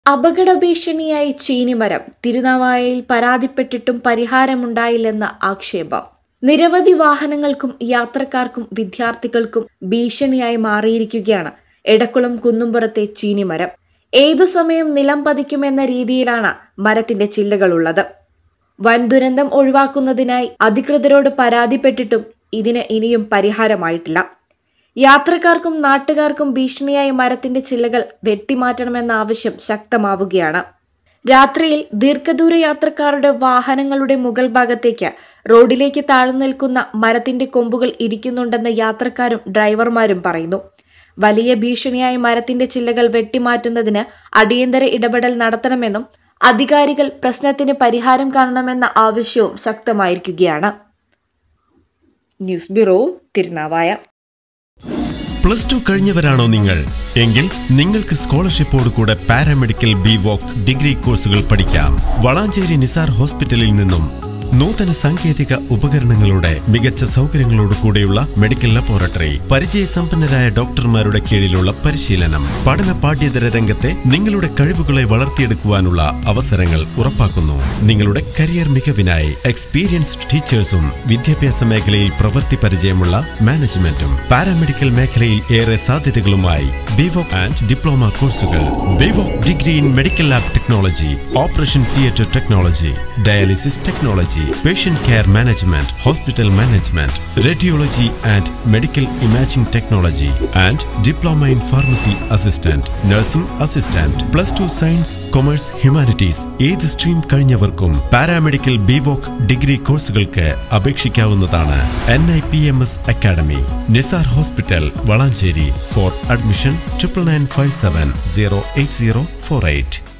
അപകട ഭീഷണിയായി ചീനിമരം തിരുനാവായയിൽ പരാതിപ്പെട്ടിട്ടും പരിഹാരമുണ്ടായില്ലെന്ന ആക്ഷേപം നിരവധി വാഹനങ്ങൾക്കും യാത്രക്കാർക്കും വിദ്യാർത്ഥികൾക്കും ഭീഷണിയായി മാറിയിരിക്കുകയാണ് എടക്കുളം കുന്നുംപുറത്തെ ചീനിമരം ഏതു സമയം നിലം പതിക്കുമെന്ന രീതിയിലാണ് മരത്തിന്റെ ചില്ലകളുള്ളത് വൻ ദുരന്തം ഒഴിവാക്കുന്നതിനായി അധികൃതരോട് പരാതിപ്പെട്ടിട്ടും ഇതിന് ഇനിയും പരിഹാരമായിട്ടില്ല യാത്രക്കാർക്കും നാട്ടുകാർക്കും ഭീഷണിയായ മരത്തിന്റെ ചില്ലകൾ വെട്ടിമാറ്റണമെന്ന ആവശ്യം ശക്തമാവുകയാണ് രാത്രിയിൽ ദീർഘദൂര യാത്രക്കാരുടെ വാഹനങ്ങളുടെ മുകൾ ഭാഗത്തേക്ക് റോഡിലേക്ക് താഴ്ന്നു നിൽക്കുന്ന മരത്തിന്റെ കൊമ്പുകൾ ഇടിക്കുന്നുണ്ടെന്ന് യാത്രക്കാരും ഡ്രൈവർമാരും പറയുന്നു വലിയ ഭീഷണിയായ മരത്തിന്റെ ചില്ലകൾ വെട്ടിമാറ്റുന്നതിന് അടിയന്തര ഇടപെടൽ നടത്തണമെന്നും അധികാരികൾ പ്രശ്നത്തിന് പരിഹാരം കാണണമെന്ന ആവശ്യവും ശക്തമായിരിക്കുകയാണ് news bureau Thirunavaya plus two കഴിഞ്ഞവരാണോ നിങ്ങൾ എങ്കിൽ നിങ്ങൾക്ക് സ്കോളർഷിപ്പോട് കൂടെ പാരാമെഡിക്കൽ ബി വോക്ക് ഡിഗ്രി കോഴ്സുകൾ പഠിക്കാം വളാഞ്ചേരി നിസാർ ഹോസ്പിറ്റലിൽ നിന്നും നൂതന സാങ്കേതിക ഉപകരണങ്ങളുടെ മികച്ച സൗകര്യങ്ങളോട് കൂടെയുള്ള മെഡിക്കൽ ലബോറട്ടറി പരിചയസമ്പന്നരായ ഡോക്ടർമാരുടെ കീഴിലുള്ള പരിശീലനം പഠന പാഠ്യേതര രംഗത്തെ നിങ്ങളുടെ കഴിവുകളെ വളർത്തിയെടുക്കുവാനുള്ള അവസരങ്ങൾ ഉറപ്പാക്കുന്നു നിങ്ങളുടെ കരിയർ മികവിനായി എക്സ്പീരിയൻസ്ഡ് ടീച്ചേഴ്സും വിദ്യാഭ്യാസ മേഖലയിൽ പ്രവൃത്തി പരിചയമുള്ള മാനേജ്മെന്റും പാരാമെഡിക്കൽ മേഖലയിൽ ഏറെ സാധ്യതകളുമായി ബിവോക് ആൻഡ് ഡിപ്ലോമ കോഴ്സുകൾ BVoc degree in medical lab technology operation theatre technology dialysis technology patient care management hospital management radiology and medical imaging technology and diploma in pharmacy assistant nursing assistant plus two science commerce humanities ഏത് stream കഴിഞ്ഞവർക്കും paramedical BVoc degree കോഴ്സുകൾക്ക് അപേക്ഷിക്കാവുന്നതാണ് N I P M S academy Nisar hospital Valanchery for admission triple nine five seven zero eight zero four eight